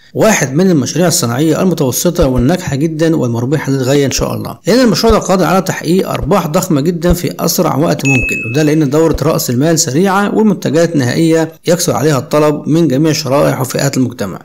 واحد من المشاريع الصناعية المتوسطة والناجحة جدا والمربحة للغاية إن شاء الله لأن المشروع ده قادر على تحقيق أرباح ضخمة جدا في أسرع وقت ممكن وده لأن دورة رأس المال سريعة والمنتجات نهائية يكثر عليها الطلب من جميع شرائح وفئات المجتمع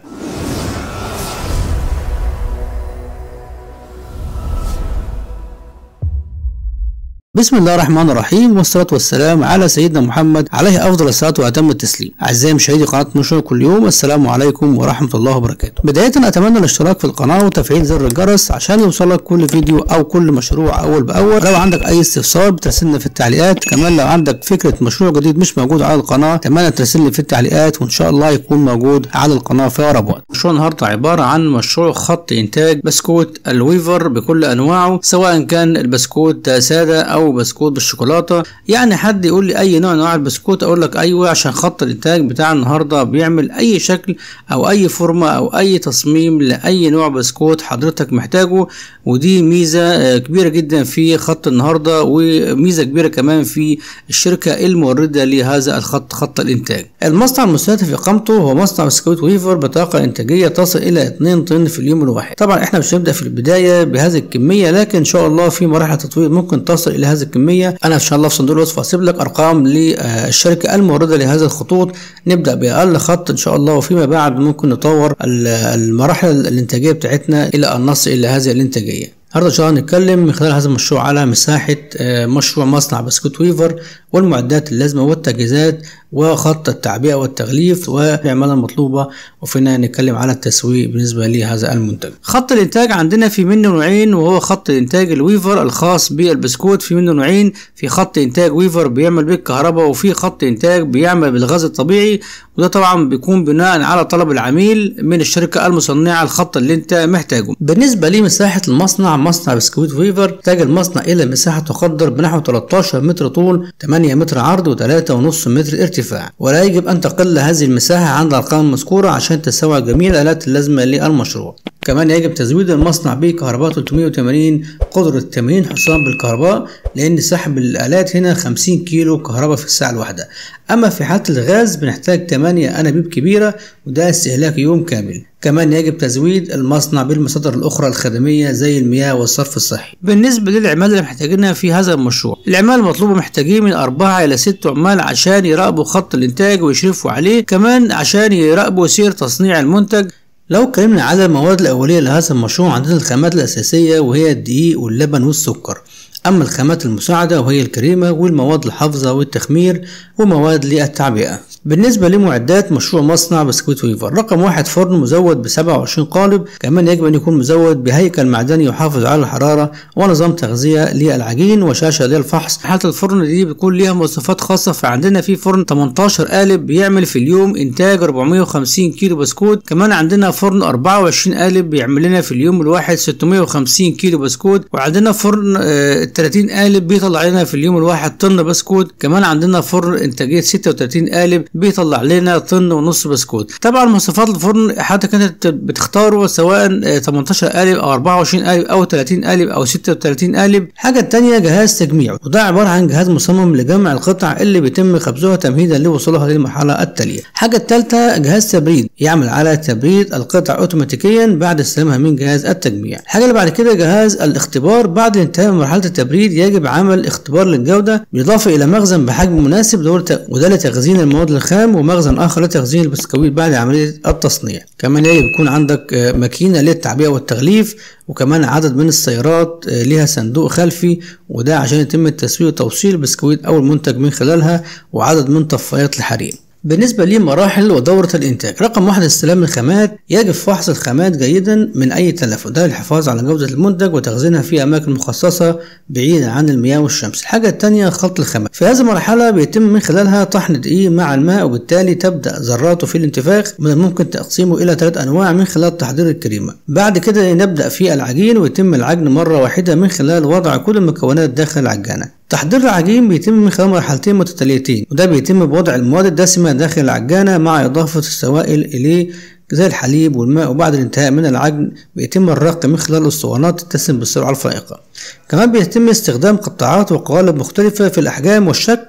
بسم الله الرحمن الرحيم والصلاة والسلام على سيدنا محمد عليه أفضل الصلاة وأتم التسليم أعزائي مشاهدي قناة مشروع كل يوم السلام عليكم ورحمة الله وبركاته بداية أتمنى الاشتراك في القناة وتفعيل زر الجرس عشان يوصلك كل فيديو أو كل مشروع أول بأول لو عندك أي استفسار بترسلنا في التعليقات كمان لو عندك فكرة مشروع جديد مش موجود على القناة أتمنى ترسلني في التعليقات وإن شاء الله يكون موجود على القناة في أقرب وقت مشروع النهاردة عبارة عن مشروع خط إنتاج بسكوت الويفر بكل أنواعه سواء كان البسكوت سادة أو بسكوت بالشوكولاتة يعني حد يقول لي أي نوع من أنواع البسكوت أقول لك أيوه عشان خط الإنتاج بتاع النهاردة بيعمل أي شكل أو أي فورمة أو أي تصميم لأي نوع بسكوت حضرتك محتاجه ودي ميزة كبيرة جدا في خط النهاردة وميزة كبيرة كمان في الشركة الموردة لهذا الخط خط الإنتاج المصنع المستهدف إقامته هو مصنع بسكوت ويفر بطاقة إنتاجية تصل إلى 2 طن في اليوم الواحد طبعا إحنا مش هنبدأ في البداية بهذه الكمية لكن إن شاء الله في مراحل تطوير ممكن تصل إلى هذه الكمية أنا إن شاء الله في صندوق الوصف هسيب لك أرقام للشركة الموردة لهذه الخطوط نبدأ بأقل خط إن شاء الله وفيما بعد ممكن نطور المراحل الإنتاجية بتاعتنا إلى أن نصل إلى هذه الإنتاجية النهارده ان شاء الله هنتكلم من خلال هذا المشروع على مساحة مشروع مصنع بسكوت ويفر والمعدات اللازمة والتجهيزات وخط التعبئة والتغليف والعمالة المطلوبة وفينا نتكلم على التسويق بالنسبة لهذا المنتج. خط الإنتاج عندنا في منه نوعين وهو خط إنتاج الويفر الخاص بالبسكوت في منه نوعين في خط إنتاج ويفر بيعمل بالكهرباء وفي خط إنتاج بيعمل بالغاز الطبيعي وده طبعا بيكون بناء على طلب العميل من الشركة المصنعة الخط اللي أنت محتاجه. بالنسبة لمساحة المصنع مصنع بسكويت ويفر يحتاج المصنع إلى مساحة تقدر بنحو 13 متر طول 8 متر عرض و3.5 متر ارتفاع ولا يجب أن تقل هذه المساحة عن الأرقام المذكورة عشان تستوعب جميع الآلات اللازمة للمشروع كمان يجب تزويد المصنع بكهرباء 380 قدرة 80 حصان بالكهرباء لأن سحب الآلات هنا 50 كيلو كهرباء في الساعة الواحدة أما في حالة الغاز بنحتاج 8 أنابيب كبيرة وده استهلاك يوم كامل كمان يجب تزويد المصنع بالمصادر الأخرى الخدمية زي المياه والصرف الصحي. بالنسبة للعمال اللي محتاجينها في هذا المشروع، العمال المطلوبة محتاجين من أربعة إلى ست عمال عشان يراقبوا خط الإنتاج ويشرفوا عليه، كمان عشان يراقبوا سير تصنيع المنتج لو اتكلمنا على المواد الأولية لهذا المشروع عندنا الخامات الأساسية وهي الدقيق واللبن والسكر أما الخامات المساعدة وهي الكريمة والمواد الحافظة والتخمير ومواد للتعبئة بالنسبة لمعدات مشروع مصنع بسكويت ويفر رقم واحد فرن مزود ب 27 قالب كمان يجب أن يكون مزود بهيكل معدني يحافظ على الحرارة ونظام تغذية للعجين وشاشة للفحص حالة الفرن دي بيكون ليها مواصفات خاصة فعندنا في فرن 18 قالب بيعمل في اليوم إنتاج 450 كيلو بسكوت كمان عندنا فرن 24 قالب بيعمل لنا في اليوم الواحد 650 كيلو بسكوت وعندنا فرن آه 30 قالب بيطلع لنا في اليوم الواحد طن بسكوت كمان عندنا فرن إنتاجية 36 قالب بيطلع لنا طن ونص بسكوت طبعا مواصفات الفرن حضرتك انت بتختاره سواء 18 قالب او 24 قالب او 30 قالب او 36 قالب الحاجه الثانيه جهاز تجميع وده عباره عن جهاز مصمم لجمع القطع اللي بيتم خبزها تمهيدا لوصولها للمرحله التاليه الحاجه الثالثه جهاز تبريد يعمل على تبريد القطع اوتوماتيكيا بعد استلامها من جهاز التجميع الحاجه اللي بعد كده جهاز الاختبار بعد انتهاء مرحله التبريد يجب عمل اختبار للجوده بالاضافه الى مخزن بحجم مناسب وده لتخزين المواد الخام ومخزن اخر لتخزين البسكويت بعد عمليه التصنيع كمان يجب يكون عندك ماكينه للتعبئه والتغليف وكمان عدد من السيارات لها صندوق خلفي وده عشان يتم التسويق وتوصيل البسكويت او المنتج من خلالها وعدد من طفايات الحريم بالنسبة لمراحل ودورة الإنتاج رقم واحد استلام الخامات يجب فحص الخامات جيدا من أي تلف وده للحفاظ على جودة المنتج وتخزينها في أماكن مخصصة بعيدة عن المياه والشمس الحاجة الثانية خلط الخامات في هذه المرحلة بيتم من خلالها طحن دقيق مع الماء وبالتالي تبدأ ذراته في الانتفاخ من الممكن تقسيمه إلى ثلاث أنواع من خلال تحضير الكريمة بعد كده نبدأ في العجين ويتم العجن مرة واحدة من خلال وضع كل المكونات داخل العجانة تحضير العجين بيتم من خلال مرحلتين متتاليتين وده بيتم بوضع المواد الدسمة داخل العجانة مع إضافة السوائل إليه زي الحليب والماء وبعد الانتهاء من العجن بيتم الرق من خلال الاسطوانات تتسم بالسرعة الفائقة كمان بيتم استخدام قطاعات وقوالب مختلفة في الأحجام والشكل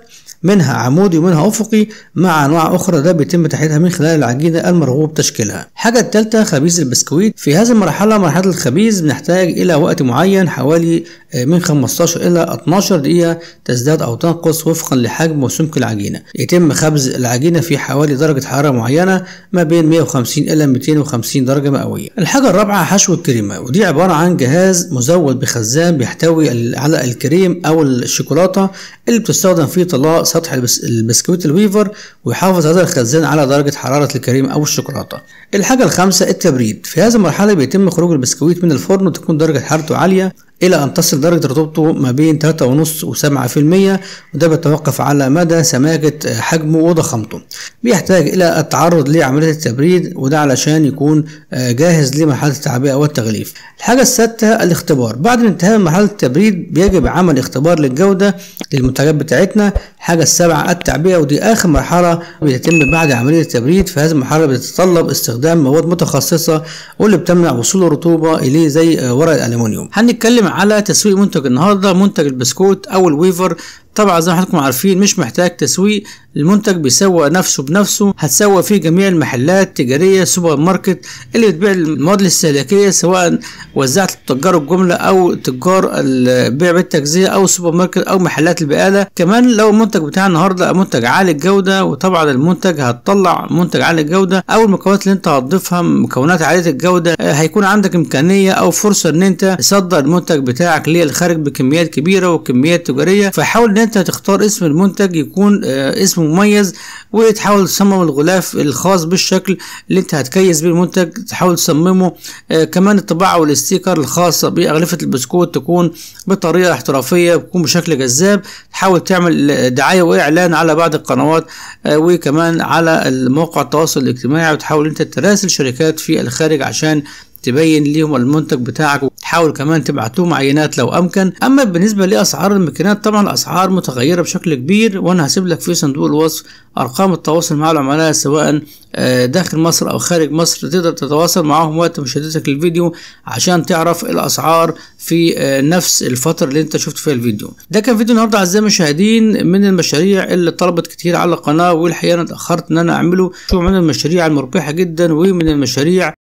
منها عمودي ومنها افقي مع انواع اخرى ده بيتم تحديدها من خلال العجينه المرغوب تشكيلها الحاجه الثالثه خبيز البسكويت في هذه المرحله مرحله الخبيز بنحتاج الى وقت معين حوالي من 15 الى 12 دقيقه تزداد او تنقص وفقا لحجم وسمك العجينه يتم خبز العجينه في حوالي درجه حراره معينه ما بين 150 الى 250 درجه مئويه الحاجه الرابعه حشو الكريمه ودي عباره عن جهاز مزود بخزان بيحتوي على الكريم او الشوكولاته اللي بتستخدم في طلاء سطح البسكويت الويفر ويحافظ هذا الخزان على درجه حراره الكريم او الشوكولاته الحاجه الخامسه التبريد في هذه المرحله بيتم خروج البسكويت من الفرن وتكون درجه حرارته عاليه إلى أن تصل درجة رطوبته ما بين 3.5 و7% وده بيتوقف على مدى سماكة حجمه وضخامته. بيحتاج إلى التعرض لعملية التبريد وده علشان يكون جاهز لمرحلة التعبئة والتغليف. الحاجة السادسة الاختبار، بعد انتهاء مرحلة التبريد بيجب عمل اختبار للجودة للمنتجات بتاعتنا. الحاجة السابعة التعبئة ودي آخر مرحلة بتتم بعد عملية التبريد، في هذه المرحلة بتتطلب استخدام مواد متخصصة واللي بتمنع وصول الرطوبة إليه زي ورق الألمنيوم. هنتكلم على تسويق منتج النهارده منتج البسكوت او الويفر طبعا زي ما حضراتكم عارفين مش محتاج تسويق المنتج بيسوق نفسه بنفسه هتسوق فيه جميع المحلات التجاريه سوبر ماركت اللي بتبيع المواد الاستهلاكيه سواء وزعت لتجار الجمله او تجار البيع بالتجزئه او سوبر ماركت او محلات البقاله كمان لو المنتج بتاع النهارده منتج عالي الجوده وطبعا المنتج هتطلع منتج عالي الجوده او المكونات اللي انت هتضيفها مكونات عاليه الجوده هيكون عندك امكانيه او فرصه ان انت تصدر المنتج بتاعك للخارج بكميات كبيره وكميات تجاريه فحاول ان انت تختار اسم المنتج يكون اسم مميز وتحاول تصمم الغلاف الخاص بالشكل اللي انت هتكيس بيه المنتج تحاول تصممه كمان الطباعه والاستيكر الخاصه باغلفه البسكوت تكون بطريقه احترافيه تكون بشكل جذاب تحاول تعمل دعايه واعلان على بعض القنوات وكمان على مواقع التواصل الاجتماعي وتحاول انت تراسل شركات في الخارج عشان تبين ليهم المنتج بتاعك وتحاول كمان تبعت لهم عينات لو امكن اما بالنسبه لاسعار الماكينات طبعا الاسعار متغيره بشكل كبير وانا هسيب لك في صندوق الوصف ارقام التواصل مع العملاء سواء داخل مصر او خارج مصر تقدر تتواصل معاهم وقت مشاهدتك للفيديو عشان تعرف الاسعار في نفس الفتره اللي انت شفت فيها الفيديو ده كان فيديو النهارده اعزائي المشاهدين من المشاريع اللي طلبت كتير على القناه والحقيقه انا اتاخرت ان انا اعمله شو من المشاريع المربحه جدا ومن المشاريع